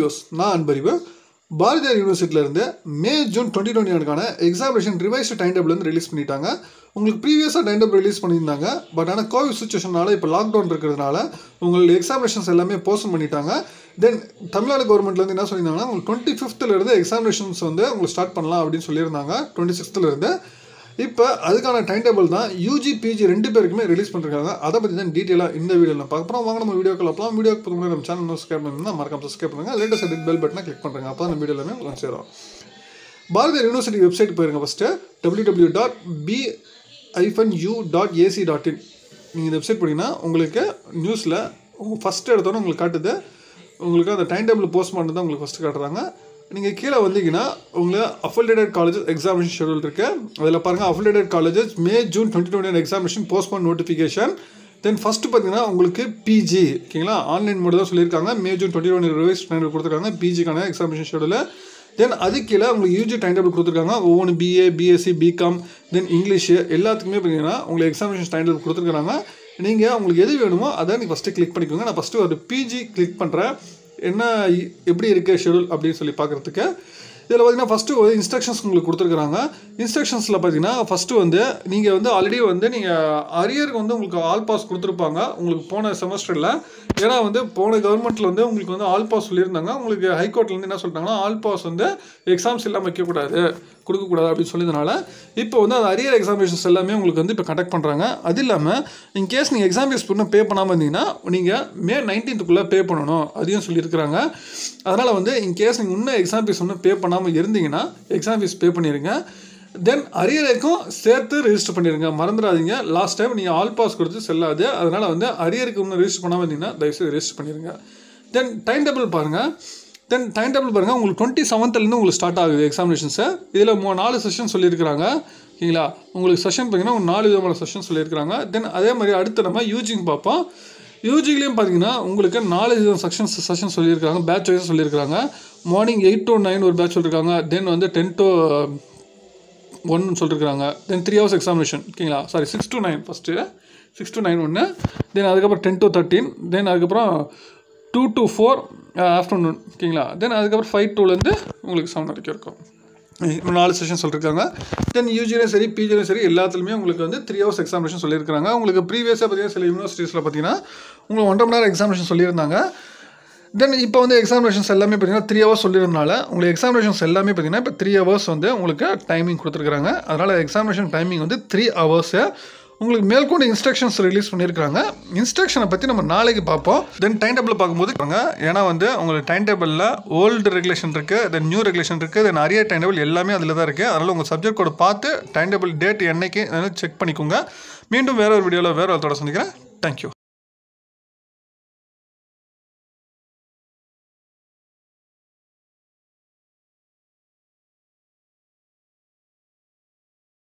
views நான் அன்பறிவு பாரதியார் யூனிவர்சிட்டியிலேருந்து May June twenty twenty examination revised time table வந்து ரிலீஸ் பண்ணிட்டாங்க உங்களுக்கு ப்ரீவியஸாக டைம் டேபிள் ரிலீஸ் பண்ணியிருந்தாங்க பட் ஆனால் கோவிட் சுச்சுவேஷனால இப்போ லாக்டவுன் இருக்கிறதுனால உங்களுக்கு எக்ஸாமினேஷன்ஸ் எல்லாமே போஸ்ட் பண்ணிட்டாங்க தென் தமிழ்நாடு கவர்மெண்ட்லேருந்து என்ன சொல்லியிருந்தாங்கன்னா உங்களுக்கு டுவெண்ட்டி ஃபிஃப்த்துலேருந்து எக்ஸாமினேஷன்ஸ் வந்து உங்களுக்கு ஸ்டார்ட் பண்ணலாம் அப்படின்னு சொல்லியிருந்தாங்க டுவெண்ட்டி சிக்ஸ்த்துலேருந்து இப்போ அதுக்கான டைம் டேபிள் தான் யூஜி பிஜி ரெண்டு பேருக்குமே ரிலீஸ் பண்ணிருக்காங்க அதை பற்றி தான் டீட்டெயிலாக இந்த வீடியோவில் பார்க்க போகிறோம் வாங்க நம்ம வீடியோக்கள் அப்பலாம் வீடியோக்கு புதுமையாக நம்ம சேனல் சப்ஸ்கிரைப் பண்ணிருந்தா மறக்காம சப்ஸ்கிரைப் பண்ணுங்க லேட்டஸ்ட் எடிட் பெல் பட்டனை கிளிக் பண்ணுறாங்க அப்போ தான் வீடியோ எல்லாமே உங்களுக்கு சேரும் பாரதியார் யூனிவர்சிட்டி வெப்சைட் போயிருங்க first W W dot B hyphen U dot AC dot in நீங்கள் இந்த வெப்சைட் போனீங்கன்னா உங்களுக்கு நியூஸில் உங்கள் ஃபஸ்ட்டு எடுத்தோன்னே உங்களுக்கு காட்டுது உங்களுக்கு அந்த டைம் டேபிள் போஸ்ட் பண்ணது தான் உங்களுக்கு ஃபஸ்ட்டு காட்டுறாங்க நீங்கள் கீழே வந்தீங்கன்னா உங்களுக்கு அஃபிலேட்டட் காலேஜஸ் எக்ஸாமினேஷன் ஷெடியூல் இருக்குது அதில் பாருங்கள் affiliated colleges May June twenty twenty examination postpone notification then first பார்த்தீங்கன்னா உங்களுக்கு பிஜி ஓகேங்களா ஆன்லைன் மோடு தான் சொல்லியிருக்காங்க May June twenty twenty revise time கொடுத்துருக்காங்க பிஜிக்கான எக்ஸாமினேஷன் ஷெடியூல் தென் அது கீழே உங்களுக்கு யூஜி டைம் டேபிள் கொடுத்துருக்காங்க ஒவ்வொன்று BA BSc BCom then English எல்லாத்துக்குமே பார்த்தீங்கன்னா உங்களுக்கு எக்ஸாமினேஷன் டைம் டேபிள் கொடுத்துருக்காங்க நீங்கள் உங்களுக்கு எது வேணுமோ அதை நீங்கள் ஃபஸ்ட்டு கிளிக் பண்ணிக்கோங்க நான் ஃபஸ்ட்டு ஒரு பிஜி கிளிக் பண்ணுறேன் என்ன இ- எப்படி இருக்குது ஷெடியூல் அப்படின்னு சொல்லி பார்க்குறதுக்கு இதில் பார்த்தீங்கன்னா ஃபஸ்ட்டு ஒரு இன்ஸ்ட்ரக்ஷன்ஸ் உங்களுக்கு கொடுத்துருக்குறாங்க இன்ஸ்ட்ரக்ஷன்ஸில் பார்த்தீங்கன்னா ஃபஸ்ட்டு வந்து நீங்கள் வந்து ஆல்ரெடி வந்து நீங்கள் அரியருக்கு வந்து உங்களுக்கு ஆல் பாஸ் கொடுத்துருப்பாங்க உங்களுக்கு போன செமஸ்டரில் ஏன்னா வந்து போன கவர்மெண்ட்டில் வந்து உங்களுக்கு வந்து ஆல் பாஸ் சொல்லியிருந்தாங்க உங்களுக்கு ஹைகோர்ட்லேருந்து என்ன சொல்லிட்டாங்கன்னா ஆல் பாஸ் வந்து எக்ஸாம்ஸ் இல்லாமல் வைக்கக்கூடாது கொடுக்கக்கூடாது அப்படின்னு சொல்லியதுனால இப்போ வந்து அந்த அரியர் எக்ஸாமினேஷன்ஸ் எல்லாமே உங்களுக்கு வந்து இப்போ கண்டக்ட் பண்ணுறாங்க அது இல்லாமல் இன்கேஸ் நீங்கள் எக்ஸாம் ஃபீஸ் இன்னும் பே பண்ணாமல் இருந்தீங்கன்னா நீங்கள் மே நைன்டீன்த்துக்குள்ளே பே பண்ணணும் அதையும் சொல்லியிருக்கிறாங்க அதனால் வந்து இன்கேஸ் நீங்கள் இன்னும் எக்ஸாம் ஃபீஸ் இன்னும் பே பண்ணாமல் இருந்தீங்கன்னா எக்ஸாம் ஃபீஸ் பே பண்ணிடுங்க தென் அரியருக்கும் சேர்த்து ரெஜிஸ்டர் பண்ணிடுங்க மறந்துடாதீங்க லாஸ்ட் டைம் நீங்கள் ஆல் பாஸ் கொடுத்து செல்லாது அதனால் வந்து அரியருக்கு இன்னும் ரெஜிஸ்டர் பண்ணாமல் இருந்தீங்கன்னா தயவுசெய்து ரெஜிஸ்டர் பண்ணிடுங்க தென் டைம் டேபிள் பாருங்கள் தென் டைம் டேபிள் பாருங்கள் உங்களுக்கு டுவெண்ட்டி செவன்த்லேருந்து உங்களுக்கு ஸ்டார்ட் ஆகுது எக்ஸாமினேஷன்ஸு இதில் மூ நாலு செஷன் சொல்லியிருக்கிறாங்க ஓகேங்களா உங்களுக்கு செஷன் பார்த்தீங்கன்னா ஒரு நாலு விதமான செஷன் சொல்லியிருக்கிறாங்க தென் அதே மாதிரி அடுத்து நம்ம யூஜிங் பார்ப்போம் யூஜிலையும் பார்த்தீங்கன்னா உங்களுக்கு நாலு செக்ஷன்ஸ் செஷன் சொல்லியிருக்காங்க பேட்ச் வைஸ் சொல்லியிருக்காங்க மார்னிங் எயிட் டு நைன் ஒரு பேட்ச் சொல்லியிருக்காங்க தென் வந்து டென் டு ஒன்னு சொல்லியிருக்காங்க தென் த்ரீ ஹவர்ஸ் எக்ஸாமினேஷன் ஓகேங்களா sorry six to nine first six to nine ஒன்று தென் அதுக்கப்புறம் டென் டு தேர்ட்டீன் தென் அதுக்கப்புறம் டூ டு ஃபோர் ஆஃப்டர்நூன் ஓகேங்களா தென் அதுக்கப்புறம் ஃபைவ் டூலேருந்து உங்களுக்கு செவன் வரைக்கும் இருக்கும் இப்ப நாலு செஷன் சொல்லியிருக்காங்க தென் யூஜிலையும் சரி பிஜிலையும் சரி எல்லாத்துலேயுமே உங்களுக்கு வந்து த்ரீ ஹவர்ஸ் எக்ஸாமினேஷன் சொல்லியிருக்காங்க உங்களுக்கு ப்ரீவியஸாக பார்த்தீங்கன்னா சில யூனிவர்சிட்டிஸில் பார்த்தீங்கன்னா உங்களுக்கு ஒன்றரை மணி நேரம் எக்ஸாமினேஷன் சொல்லியிருந்தாங்க தென் இப்போ வந்து எக்ஸாமினேஷன்ஸ் எல்லாமே பார்த்தீங்கன்னா த்ரீ ஹவர்ஸ் சொல்லியிருந்தனால உங்களுக்கு எக்ஸாமினேஷன்ஸ் எல்லாமே பார்த்தீங்கன்னா இப்போ த்ரீ ஹவர்ஸ் வந்து உங்களுக்கு டைமிங் கொடுத்துருக்காங்க அதனால் எக்ஸாமினேஷன் டைமிங் வந்து த்ரீ ஹவர்ஸு உங்களுக்கு மேற்கொண்டு இன்ஸ்ட்ரக்ஷன்ஸ் ரிலீஸ் பண்ணியிருக்காங்க இன்ஸ்ட்ரக்ஷனை பற்றி நம்ம நாளைக்கு பார்ப்போம் தென் டைம் டேபிள் பார்க்கும்போது பாருங்க, ஏன்னா வந்து உங்களுக்கு டைம் டேபிளில் ஓல்டு ரெகுலேஷன் இருக்குது தென் நியூ ரெகுலேஷன் இருக்குது தென் நிறைய டைம் டேபிள் எல்லாமே அதில் தான் இருக்குது அதனால் உங்கள் சப்ஜெக்ட் கோட் பார்த்து டைம் டேபிள் டேட் என்னைக்கு செக் பண்ணிக்கோங்க மீண்டும் வேற ஒரு வீடியோவில் வேற ஒரு தொடர் சந்திக்கிறேன் தேங்க்யூ